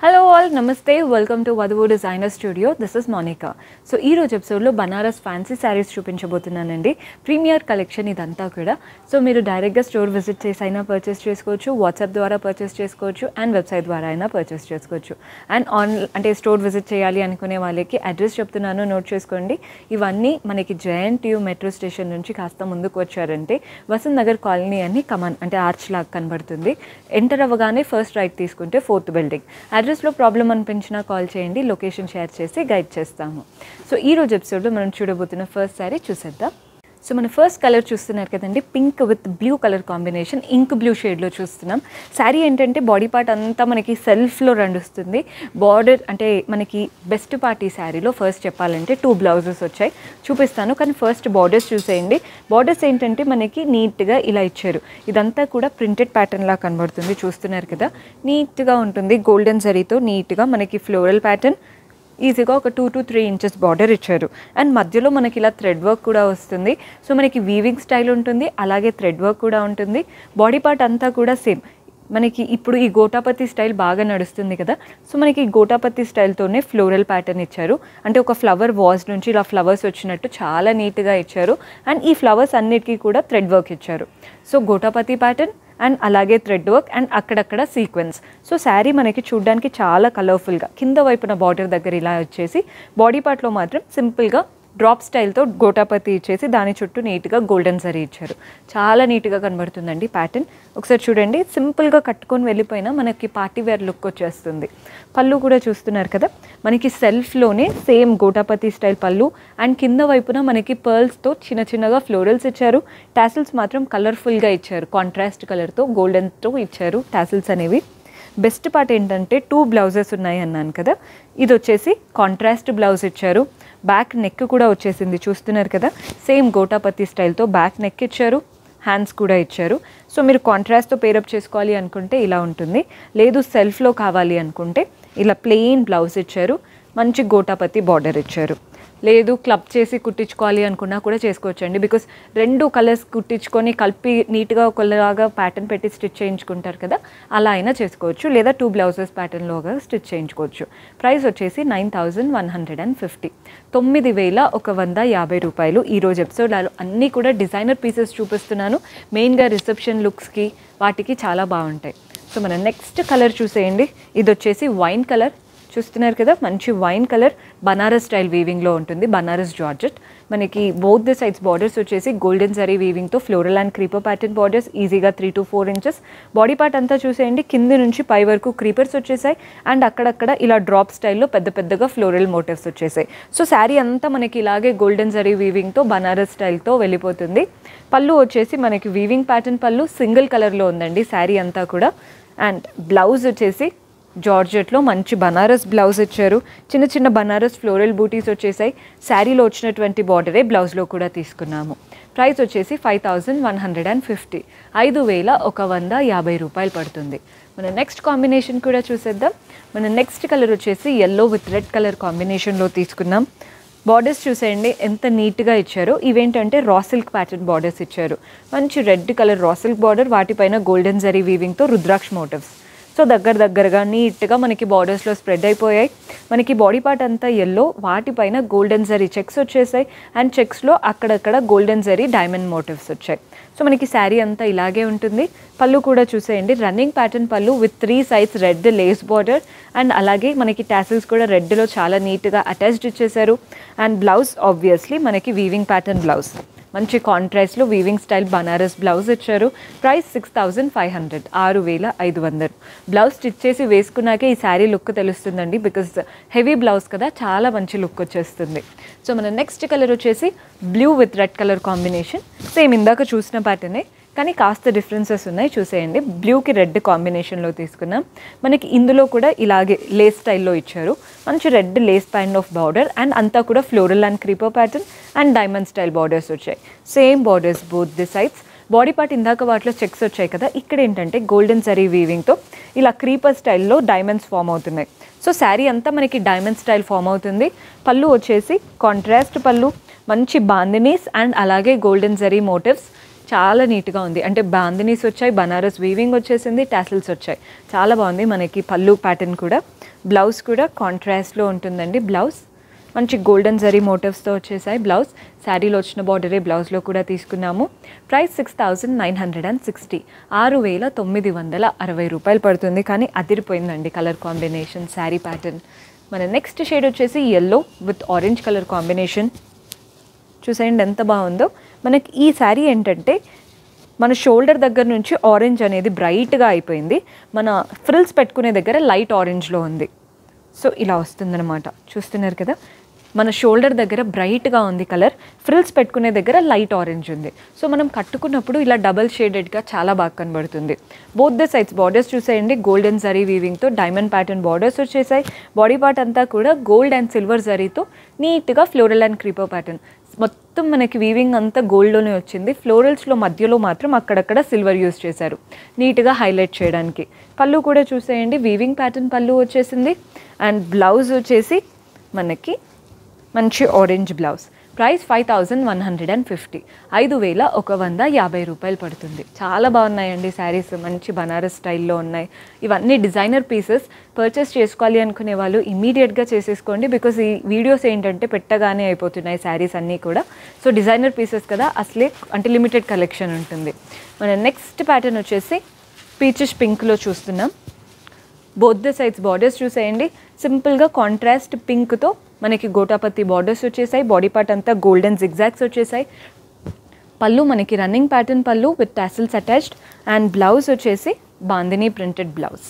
hello all నమస్తే welcome to Vadhuvu designer studio this is Monika so ఈ రోజు ఎపిసోడ్లో బనారస్ ఫ్యాన్సీ శారీస్ చూపించబోతున్నానండి ప్రీమియర్ కలెక్షన్ ఇదంతా కూడా సో మీరు డైరెక్ట్గా స్టోర్ విజిట్ చేసి అయినా పర్చేస్ చేసుకోవచ్చు వాట్సాప్ ద్వారా పర్చేస్ చేసుకోవచ్చు అండ్ వెబ్సైట్ ద్వారా అయినా పర్చేస్ చేసుకోవచ్చు అండ్ ఆన్ అంటే స్టోర్ విజిట్ చేయాలి అనుకునే వాళ్ళకి అడ్రస్ చెప్తున్నాను నోట్ చేసుకోండి ఇవన్నీ మనకి జయంట్ యూ మెట్రో స్టేషన్ నుంచి కాస్త ముందుకు వచ్చారంటే వసంత్ నగర్ కాలనీ అని కమాన్ అంటే ఆర్చ్ లాగా కనబడుతుంది ఎంటర్ అవ్వగానే ఫస్ట్ రైట్ తీసుకుంటే ఫోర్త్ బిల్డింగ్ అడ్రస్లో ప్రాబ్లం అనిపించినా కాల్ చేయండి లొకేషన్ షేర్ చేసి గైడ్ చేస్తాము సో ఈ రోజు ఎపిసోడ్లో మనం చూడబోతున్న ఫస్ట్ శారీ చూసేద్దాం సో మన ఫస్ట్ కలర్ చూస్తున్నారు కదండి pink with blue colour combination ink blue షేడ్లో చూస్తున్నాం శారీ ఏంటంటే బాడీ పార్ట్ అంతా మనకి సెల్ఫ్లో రండుస్తుంది బార్డర్ అంటే మనకి బెస్ట్ పార్టీ శారీలో ఫస్ట్ చెప్పాలంటే టూ బ్లౌజెస్ వచ్చాయి చూపిస్తాను కానీ ఫస్ట్ బార్డర్స్ చూసేయండి బార్డర్స్ ఏంటంటే మనకి నీట్గా ఇలా ఇచ్చారు ఇదంతా కూడా ప్రింటెడ్ ప్యాటర్న్ లా కనబడుతుంది చూస్తున్నారు కదా నీట్గా ఉంటుంది గోల్డెన్ జరీతో నీట్గా మనకి ఫ్లోరల్ ప్యాటర్న్ ఈజీగా ఒక two to three inches border ఇచ్చారు అండ్ మధ్యలో మనకి ఇలా థ్రెడ్ వర్క్ కూడా వస్తుంది సో మనకి వీవింగ్ స్టైల్ ఉంటుంది అలాగే థ్రెడ్ వర్క్ కూడా ఉంటుంది బాడీ పార్ట్ అంతా కూడా సేమ్ మనకి ఇప్పుడు ఈ గోటాపతి స్టైల్ బాగా నడుస్తుంది కదా సో మనకి ఈ గోటాపతి స్టైల్తోనే ఫ్లోరల్ ప్యాటర్న్ ఇచ్చారు అంటే ఒక ఫ్లవర్ వాజ్ నుంచి ఇలా ఫ్లవర్స్ వచ్చినట్టు చాలా నీట్గా ఇచ్చారు అండ్ ఈ ఫ్లవర్స్ అన్నిటికీ కూడా థ్రెడ్ వర్క్ ఇచ్చారు సో గోటాపతి ప్యాటర్న్ అండ్ అలాగే థ్రెడ్ వర్క్ అండ్ అక్కడక్కడ సీక్వెన్స్ సో శారీ మనకి చూడడానికి చాలా కలర్ఫుల్గా కింద వైపున బార్డర్ దగ్గర ఇలా వచ్చేసి బాడీ పార్ట్లో మాత్రం సింపుల్గా డ్రాప్ స్టైల్తో గోటాపతి ఇచ్చేసి దాని చుట్టూ నీట్గా గోల్డెన్ సరీ ఇచ్చారు చాలా నీట్గా కనబడుతుందండి ప్యాటర్న్ ఒకసారి చూడండి సింపుల్గా కట్టుకొని వెళ్ళిపోయినా మనకి పార్టీ వేర్ లుక్ వచ్చేస్తుంది పళ్ళు కూడా చూస్తున్నారు కదా మనకి సెల్ఫ్లోనే సేమ్ గోటాపతి స్టైల్ పళ్ళు అండ్ కింద వైపున మనకి పర్ల్స్తో చిన్న చిన్నగా ఫ్లోరల్స్ ఇచ్చారు టాసిల్స్ మాత్రం కలర్ఫుల్గా ఇచ్చారు కాంట్రాస్ట్ కలర్తో గోల్డెన్తో ఇచ్చారు టాసిల్స్ అనేవి బెస్ట్ పార్ట్ ఏంటంటే టూ బ్లౌజెస్ ఉన్నాయి అన్నాను కదా ఇది వచ్చేసి కాంట్రాస్ట్ బ్లౌజ్ ఇచ్చారు బ్యాక్ నెక్ కూడా వచ్చేసింది చూస్తున్నారు కదా సేమ్ గోటాపతి స్టైల్తో బ్యాక్ నెక్ ఇచ్చారు హ్యాండ్స్ కూడా ఇచ్చారు సో మీరు కాంట్రాస్ట్తో పేరప్ చేసుకోవాలి అనుకుంటే ఇలా ఉంటుంది లేదు సెల్ఫ్లో కావాలి అనుకుంటే ఇలా ప్లెయిన్ బ్లౌజ్ ఇచ్చారు మంచి గోటాపతి బార్డర్ ఇచ్చారు లేదు క్లబ్ చేసి కుట్టించుకోవాలి అనుకున్నా కూడా చేసుకోవచ్చండి బికాస్ రెండు కలర్స్ కుట్టించుకొని కలిపి నీట్గా ఒకలాగా ప్యాటర్న్ పెట్టి స్టిచ్ చేయించుకుంటారు కదా అలా అయినా చేసుకోవచ్చు లేదా టూ బ్లౌజెస్ ప్యాటర్న్లోగా స్టిచ్ చేయించుకోవచ్చు ప్రైస్ వచ్చేసి nine thousand one hundred and fifty తొమ్మిది వేల ఒక వంద యాభై రూపాయలు ఈరోజు ఎపిసోడ్లో అన్నీ కూడా డిజైనర్ పీసెస్ చూపిస్తున్నాను మెయిన్గా రిసెప్షన్ లుక్స్కి వాటికి చాలా బాగుంటాయి సో మన నెక్స్ట్ కలర్ చూసేయండి ఇది వచ్చేసి వైన్ కలర్ చూస్తున్నారు కదా మంచి వైన్ కలర్ బనారస్ స్టైల్ వీవింగ్లో ఉంటుంది బనారస్ జార్జెట్ మనకి బోత్ ది సైడ్స్ బార్డర్స్ వచ్చేసి గోల్డెన్ జరీ వీవింగ్తో floral and creeper pattern borders ఈజీగా three to four inches body part అంతా చూసేయండి కింది నుంచి పై వరకు క్రీపర్స్ వచ్చేసాయి అండ్ అక్కడక్కడ ఇలా డ్రాప్ స్టైల్లో పెద్ద పెద్దగా ఫ్లోరల్ మోటివ్స్ వచ్చేసాయి సో శారీ అంతా మనకి ఇలాగే గోల్డెన్ జరీ వీవింగ్తో బనారస్ స్టైల్తో వెళ్ళిపోతుంది పళ్ళు వచ్చేసి మనకి వీవింగ్ ప్యాటర్న్ పళ్ళు సింగిల్ కలర్లో ఉందండి శారీ అంతా కూడా అండ్ బ్లౌజ్ వచ్చేసి జార్జెట్లో మంచి బనారస్ బ్లౌజ్ ఇచ్చారు చిన్న చిన్న బనారస్ ఫ్లోరల్ బూటీస్ వచ్చేసాయి శారీలో వచ్చినటువంటి బార్డరే బ్లౌజ్లో కూడా తీసుకున్నాము ప్రైస్ వచ్చేసి five thousand one hundred and fifty ఐదు వేల ఒక వంద యాభై రూపాయలు పడుతుంది మన నెక్స్ట్ కాంబినేషన్ కూడా చూసేద్దాం మన నెక్స్ట్ కలర్ వచ్చేసి ఎల్లో విత్ రెడ్ కలర్ కాంబినేషన్లో తీసుకున్నాం బార్డర్స్ చూసేయండి ఎంత నీట్గా ఇచ్చారో ఇవేంటంటే రా సిల్క్ ప్యాటర్న్ బార్డర్స్ ఇచ్చారు మంచి red colour raw silk border వాటిపైన గోల్డెన్ జరీ వీవింగ్తో రుద్రాక్ష మోటివ్స్ సో దగ్గర దగ్గరగా నీట్గా మనకి బార్డర్స్లో స్ప్రెడ్ అయిపోయాయి మనకి బాడీ పార్ట్ అంతా ఎల్లో వాటిపైన గోల్డెన్ జరీ చెక్స్ వచ్చేసాయి అండ్ చెక్స్లో అక్కడక్కడ గోల్డెన్ జరీ డైమండ్ మోటివ్స్ వచ్చాయి సో మనకి శారీ అంతా ఇలాగే ఉంటుంది పళ్ళు కూడా చూసేయండి రన్నింగ్ ప్యాటర్న్ పళ్ళు with three sides red lace border and అలాగే మనకి టాసిల్స్ కూడా రెడ్లో చాలా నీట్గా అటాచ్డ్ ఇచ్చేసారు అండ్ బ్లౌజ్ ఆబ్వియస్లీ మనకి వీవింగ్ ప్యాటర్న్ బ్లౌజ్ మంచి కాంట్రాస్ట్లో వీవింగ్ స్టైల్ బనారస్ బ్లౌజ్ ఇచ్చారు price six thousand five hundred ఆరు వేల ఐదు వందలు బ్లౌజ్ స్టిచ్ చేసి వేసుకున్నాకే ఈ శారీ లుక్ తెలుస్తుందండి బికాస్ హెవీ బ్లౌజ్ కదా చాలా మంచి లుక్ వచ్చేస్తుంది సో మన నెక్స్ట్ కలర్ వచ్చేసి blue with red colour combination same ఇందాక చూసిన ప్యాటర్నే కానీ కాస్త డిఫరెన్సెస్ ఉన్నాయి చూసేయండి బ్లూకి రెడ్ కాంబినేషన్లో తీసుకున్నాం మనకి ఇందులో కూడా ఇలాగే లేస్ స్టైల్లో ఇచ్చారు మంచి red lace band of border and అంతా కూడా floral and creeper pattern and diamond style borders వచ్చాయి same borders both the sides body part ఇందాక వాటిలో చెక్స్ వచ్చాయి కదా ఇక్కడ ఏంటంటే గోల్డెన్ జరీ వీవింగ్తో ఇలా క్రీపర్ స్టైల్లో డైమండ్స్ ఫామ్ అవుతున్నాయి సో శారీ అంతా మనకి డైమండ్ స్టైల్ ఫామ్ అవుతుంది పళ్ళు వచ్చేసి కాంట్రాస్ట్ పళ్ళు మంచి బాందినీస్ అండ్ అలాగే గోల్డెన్ జరీ మోటివ్స్ చాలా నీట్గా ఉంది అంటే బాందినీస్ వచ్చాయి బనారస్ వీవింగ్ వచ్చేసింది టాసిల్స్ వచ్చాయి చాలా బాగుంది మనకి పళ్ళు ప్యాటర్న్ కూడా బ్లౌజ్ కూడా కాంట్రాస్ట్లో ఉంటుందండి బ్లౌజ్ మంచి గోల్డెన్ జరీ మోటివ్స్తో వచ్చేసాయి బ్లౌజ్ శారీలో వచ్చిన బార్డరే బ్లౌజ్లో కూడా తీసుకున్నాము price six thousand nine hundred and sixty ఆరు వేల తొమ్మిది వందల అరవై రూపాయలు పడుతుంది కానీ అదిరిపోయిందండి కలర్ కాంబినేషన్ శారీ ప్యాటర్న్ మన నెక్స్ట్ షేడ్ వచ్చేసి yellow with orange colour combination చూసేయండి ఎంత బాగుందో మనకి ఈ శారీ ఏంటంటే మన షోల్డర్ దగ్గర నుంచి ఆరెంజ్ అనేది బ్రైట్గా అయిపోయింది మన ఫ్రిల్స్ పెట్టుకునే దగ్గర లైట్ ఆరెంజ్లో ఉంది సో ఇలా వస్తుందన్నమాట చూస్తున్నారు కదా మన షోల్డర్ దగ్గర బ్రైట్గా ఉంది కలర్ ఫ్రిల్స్ పెట్టుకునే దగ్గర లైట్ ఆరెంజ్ ఉంది సో మనం కట్టుకున్నప్పుడు ఇలా డబల్ షేడెడ్గా చాలా బాగా కనబడుతుంది బోత్ ద సైడ్స్ బార్డర్స్ చూసేయండి గోల్డెన్ జరీ వీవింగ్తో డైమండ్ ప్యాటర్న్ బార్డర్స్ వచ్చేసాయి బాడీ పార్ట్ అంతా కూడా గోల్డ్ అండ్ సిల్వర్ జరీతో నీట్గా ఫ్లోరల్ అండ్ క్రీపర్ ప్యాటర్న్ మొత్తం మనకి వీవింగ్ అంతా గోల్డ్లోనే వచ్చింది ఫ్లోరల్స్లో మధ్యలో మాత్రం అక్కడక్కడ సిల్వర్ యూస్ చేశారు నీట్గా హైలైట్ చేయడానికి పళ్ళు కూడా చూసేయండి వీవింగ్ ప్యాటర్న్ పళ్ళు వచ్చేసింది అండ్ బ్లౌజ్ వచ్చేసి మనకి మంచి orange blouse price five thousand one hundred and fifty ఐదు వేల ఒక వంద యాభై రూపాయలు పడుతుంది చాలా బాగున్నాయండి శారీస్ మంచి బనారస్ స్టైల్లో ఉన్నాయి ఇవన్నీ డిజైనర్ పీసెస్ పర్చేస్ చేసుకోవాలి అనుకునే వాళ్ళు ఇమీడియట్గా చేసేసుకోండి బికాస్ ఈ వీడియోస్ ఏంటంటే పెట్టగానే అయిపోతున్నాయి శారీస్ అన్నీ కూడా సో డిజైనర్ పీసెస్ కదా అసలే అంటే లిమిటెడ్ కలెక్షన్ ఉంటుంది మన నెక్స్ట్ ప్యాటర్న్ వచ్చేసి పీచెస్ పింక్లో చూస్తున్నాం బోత్ ద సైడ్స్ బార్డర్స్ చూసేయండి సింపుల్గా కాంట్రాస్ట్ పింక్తో మనకి గోటాపత్తి బార్డర్స్ వచ్చేసాయి బాడీ పార్ట్ అంతా గోల్డెన్ జిగ్జాగ్స్ వచ్చేసాయి పళ్ళు మనకి రన్నింగ్ ప్యాటర్న్ పళ్ళు with tassels attached and blouse వచ్చేసి బాందినీ ప్రింటెడ్ బ్లౌజ్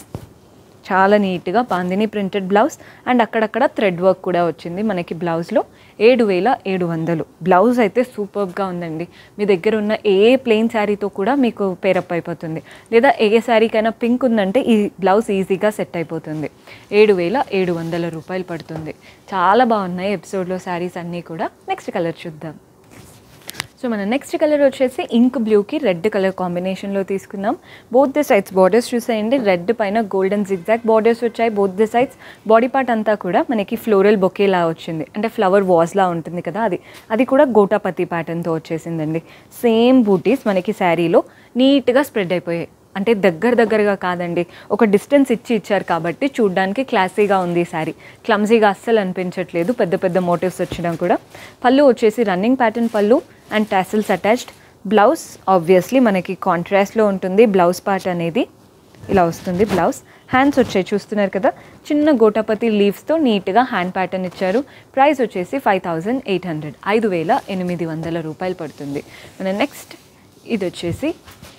చాలా నీట్గా బాందినీ ప్రింటెడ్ బ్లౌజ్ అండ్ అక్కడక్కడ థ్రెడ్ వర్క్ కూడా వచ్చింది మనకి బ్లౌజ్లో ఏడు వేల ఏడు వందలు బ్లౌజ్ అయితే సూపర్గా ఉందండి మీ దగ్గర ఉన్న ఏ ప్లెయిన్ శారీతో కూడా మీకు పేరప్ అయిపోతుంది లేదా ఏ శారీకైనా పింక్ ఉందంటే ఈ బ్లౌజ్ ఈజీగా సెట్ అయిపోతుంది ఏడు వేల ఏడు వందల రూపాయలు పడుతుంది చాలా బాగున్నాయి ఎపిసోడ్లో శారీస్ అన్నీ కూడా నెక్స్ట్ కలర్ చూద్దాం సో మన నెక్స్ట్ కలర్ వచ్చేసి ఇంక్ బ్లూకి రెడ్ కలర్ కాంబినేషన్లో తీసుకున్నాం బోత్ ది సైడ్స్ బార్డర్స్ చూసేయండి రెడ్ పైన గోల్డెన్ జిగ్జాక్ బార్డర్స్ వచ్చాయి both the sides body part అంతా కూడా మనకి ఫ్లోరల్ బొకేలా వచ్చింది అంటే ఫ్లవర్ వాజ్లా ఉంటుంది కదా అది అది కూడా గోటాపతి ప్యాటర్న్తో వచ్చేసిందండి సేమ్ బూటీస్ మనకి శారీలో నీట్గా స్ప్రెడ్ అయిపోయాయి అంటే దగ్గర దగ్గరగా కాదండి ఒక డిస్టెన్స్ ఇచ్చి ఇచ్చారు కాబట్టి చూడ్డానికి క్లాసీగా ఉంది ఈ శారీ క్లమ్జీగా అస్సలు అనిపించట్లేదు పెద్ద పెద్ద మోటివ్స్ వచ్చినా కూడా పళ్ళు వచ్చేసి running pattern pallu and tassels attached blouse obviously మనకి కాంట్రాస్ట్లో ఉంటుంది బ్లౌజ్ పార్ట్ అనేది ఇలా వస్తుంది బ్లౌజ్ హ్యాండ్స్ వచ్చాయి చూస్తున్నారు కదా చిన్న గోటాపతి లీవ్స్తో నీట్గా హ్యాండ్ ప్యాటర్న్ ఇచ్చారు ప్రైస్ వచ్చేసి ఫైవ్ థౌజండ్ ఎయిట్ హండ్రెడ్ ఐదు వేల ఎనిమిది వందల రూపాయలు పడుతుంది మన నెక్స్ట్ ఇది వచ్చేసి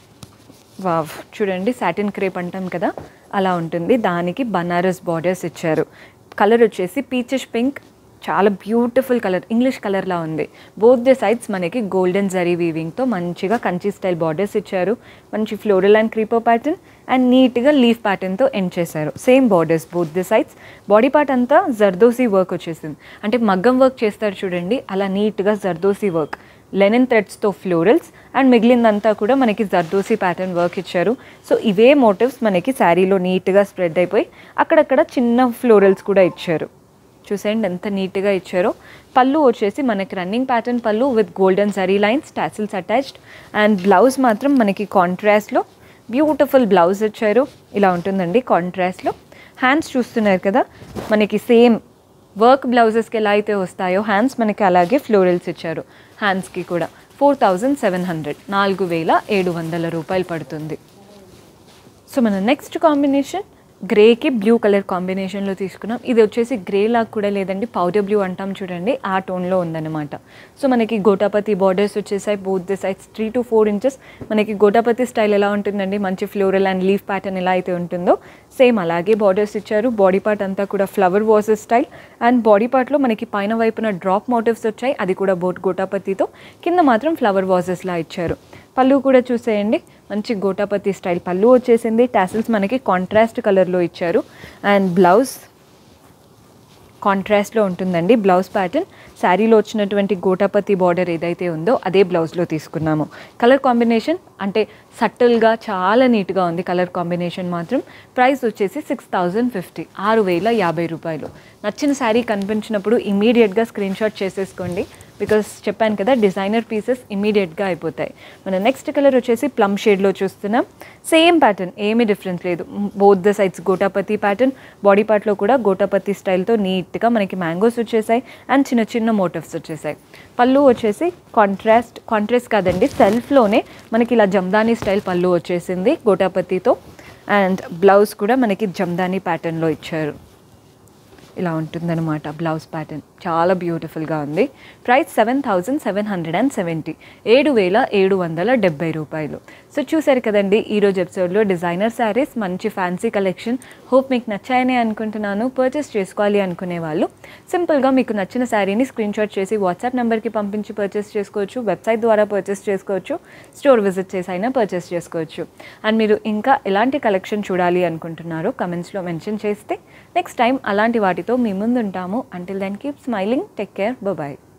వావ్ చూడండి సాటిన్ క్రేప్ అంటాం కదా అలా ఉంటుంది దానికి బనారస్ బార్డర్స్ ఇచ్చారు కలర్ వచ్చేసి పీచెస్ పింక్ చాలా బ్యూటిఫుల్ కలర్ ఇంగ్లీష్ కలర్లా ఉంది బోత్ ది సైడ్స్ మనకి గోల్డెన్ జరీ వీవింగ్తో మంచిగా కంచి స్టైల్ బార్డర్స్ ఇచ్చారు మంచి floral and creeper pattern and నీట్గా లీఫ్ ప్యాటర్న్తో ఎండ్ చేశారు same borders both the sides body part అంతా జర్దోసి వర్క్ వచ్చేసింది అంటే మగ్గం వర్క్ చేస్తారు చూడండి అలా నీట్గా జర్దోసి వర్క్ లెనిన్ థ్రెడ్స్తో ఫ్లోరల్స్ అండ్ మిగిలిందంతా కూడా మనకి జర్దోసి ప్యాటర్న్ వర్క్ ఇచ్చారు సో ఇవే మోటివ్స్ మనకి శారీలో నీట్గా స్ప్రెడ్ అయిపోయి అక్కడక్కడ చిన్న ఫ్లోరల్స్ కూడా ఇచ్చారు చూసేయండి ఎంత నీట్గా ఇచ్చారో పళ్ళు వచ్చేసి మనకి రన్నింగ్ ప్యాటర్న్ పళ్ళు with golden zari lines tassels attached and blouse మాత్రం మనకి కాంట్రాస్ట్లో బ్యూటిఫుల్ బ్లౌజ్ ఇచ్చారు ఇలా ఉంటుందండి కాంట్రాస్ట్లో హ్యాండ్స్ చూస్తున్నారు కదా మనకి సేమ్ వర్క్ బ్లౌజెస్కి ఎలా అయితే వస్తాయో హ్యాండ్స్ మనకి అలాగే ఫ్లోరల్స్ ఇచ్చారు హ్యాండ్స్కి కూడా ఫోర్ థౌజండ్ సెవెన్ హండ్రెడ్ నాలుగు వేల ఏడు వందల రూపాయలు పడుతుంది సో మన నెక్స్ట్ కాంబినేషన్ గ్రేకి బ్లూ కలర్ కాంబినేషన్లో తీసుకున్నాం ఇది వచ్చేసి గ్రే లాగా కూడా లేదండి పౌడర్ బ్లూ అంటాం చూడండి ఆ టోన్లో ఉందన్నమాట సో మనకి గోటాపతి బార్డర్స్ వచ్చేసాయి both the sides three to four inches మనకి గోటాపతి స్టైల్ ఎలా ఉంటుందండి మంచి ఫ్లోరల్ అండ్ లీఫ్ ప్యాటర్న్ ఎలా అయితే ఉంటుందో సేమ్ అలాగే బార్డర్స్ ఇచ్చారు బాడీ పార్ట్ అంతా కూడా flower vases style and body పార్ట్లో మనకి పైన వైపున డ్రాప్ మోటివ్స్ వచ్చాయి అది కూడా బోట్ గోటాపతితో కింద మాత్రం ఫ్లవర్ వాజెస్లా ఇచ్చారు పళ్ళు కూడా చూసేయండి మంచి గోటాపతి స్టైల్ పళ్ళు వచ్చేసింది టాసిల్స్ మనకి కాంట్రాస్ట్ కలర్లో ఇచ్చారు అండ్ బ్లౌజ్ కాంట్రాస్ట్లో ఉంటుందండి బ్లౌజ్ ప్యాటర్న్ శారీలో వచ్చినటువంటి గోటాపతి బార్డర్ ఏదైతే ఉందో అదే బ్లౌజ్లో తీసుకున్నాము కలర్ కాంబినేషన్ అంటే సటిల్గా చాలా నీట్గా ఉంది కలర్ కాంబినేషన్ మాత్రం ప్రైస్ వచ్చేసి సిక్స్ థౌజండ్ ఫిఫ్టీ ఆరు వేల యాభై రూపాయలు నచ్చిన శారీ కనిపించినప్పుడు ఇమీడియట్గా స్క్రీన్ షాట్ చేసేసుకోండి బికాస్ చెప్పాను కదా డిజైనర్ పీసెస్ ఇమీడియట్గా అయిపోతాయి మన నెక్స్ట్ కలర్ వచ్చేసి ప్లమ్ షేడ్లో చూస్తున్నాం సేమ్ ప్యాటర్న్ ఏమీ డిఫరెన్స్ లేదు both the sides gota patti pattern body పార్ట్లో కూడా గోటాపతి స్టైల్తో నీట్గా మనకి మ్యాంగోస్ వచ్చేసాయి అండ్ చిన్న చిన్న మోటివ్స్ వచ్చేసాయి పళ్ళు వచ్చేసి కాంట్రాస్ట్ కాంట్రాస్ట్ కాదండి సెల్ఫ్లోనే మనకి ఇలా జమ్దానీ స్టైల్ పళ్ళు వచ్చేసింది గోటాపతితో అండ్ బ్లౌజ్ కూడా మనకి జమ్దానీ ప్యాటర్న్లో ఇచ్చారు ఇలా ఉంటుందన్నమాట బ్లౌజ్ ప్యాటర్న్ చాలా బ్యూటిఫుల్గా ఉంది price seven thousand seven hundred and seventy ఏడు వేల ఏడు వందల డెబ్బై రూపాయలు సో చూసారు కదండి ఈరోజు ఎపిసోడ్లో డిజైనర్ శారీస్ మంచి ఫ్యాన్సీ కలెక్షన్ హోప్ మీకు నచ్చాయని అనుకుంటున్నాను పర్చేస్ చేసుకోవాలి అనుకునే వాళ్ళు సింపుల్గా మీకు నచ్చిన శారీని స్క్రీన్ షాట్ చేసి వాట్సాప్ నెంబర్కి పంపించి పర్చేస్ చేసుకోవచ్చు వెబ్సైట్ ద్వారా పర్చేస్ చేసుకోవచ్చు స్టోర్ విజిట్ చేసి అయినా పర్చేస్ చేసుకోవచ్చు అండ్ మీరు ఇంకా ఎలాంటి కలెక్షన్ చూడాలి అనుకుంటున్నారో కమెంట్స్లో మెన్షన్ చేస్తే నెక్స్ట్ టైం అలాంటి వాటితో మీ ముందు ఉంటాము until then keep smiling take care bye